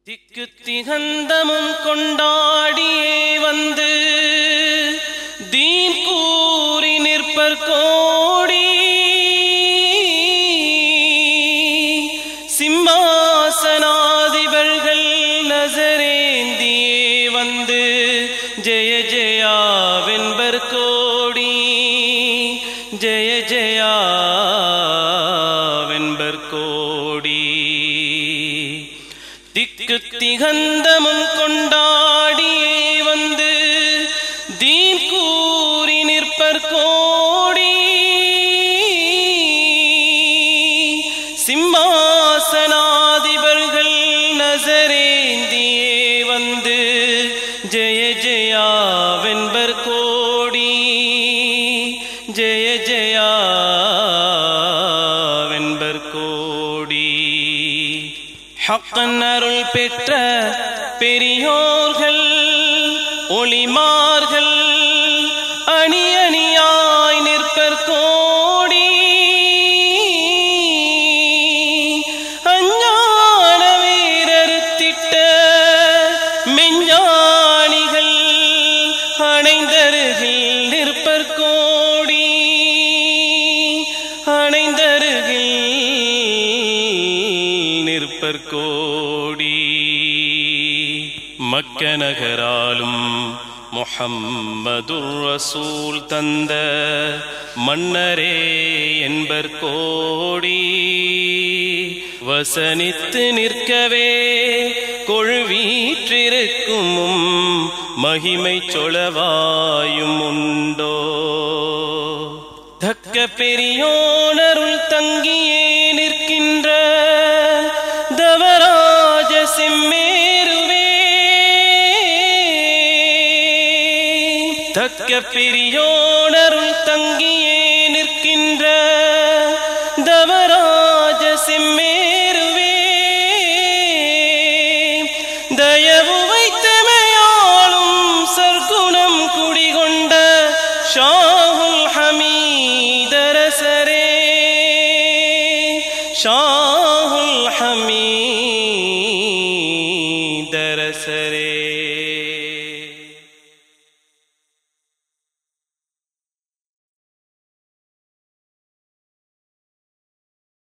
திக்கு திகந்தமும் கொண்டாடியே வந்து தீன் கூறி நிற்பர் கோடி சிம்மாசனாதிபர்கள் நசரேந்தியே வந்து ஜெய ஜெயா வென்பர் கோடி ஜெய ஜெயா வென்பர் கோடி திக்கு திகந்தமும் கொண்டாடியே வந்து தீன் கூறி நிற்பர் கோடி சிம்மாசனாதிபர்கள் நசரேந்தியே வந்து ஜெய ஜெயா வென்பர் கோடி ஜெய ஜெயா வென்பர் கோடி ஹக்கன் அருள் பெற்ற பெரியோர்கள் ஒளிமார்கள் அணி அணியாய் நிற்பர் கோடி அஞ்ஞான வீரருத்திட்ட மெஞ்ஞானிகள் அணைந்தருகில் நிற்பர் கோடி அணைந்தருகில் நிற்பர் கோடி மக்க நகராலும் முஹம்மதுர் ரசூல் தந்த மன்னரே என்பர் கோடி வசனித்து நிற்கவே கொழுவீற்றிருக்கும் மகிமை சொலவாயும் உண்டோ தக்க பெரியோனருள் தங்கியே நிற்கின்ற தவராஜ செம்மேருவே தக்க பெரியோனருள் தங்கியே நிற்கின்ற தவராஜ செம்மேருவே தயவு வைத்தமையாளும் சர்க்குணம் குடிகொண்ட ஷாஹுல் ஹமீதரசரே ஷாஹுல் ஹமீதரசரே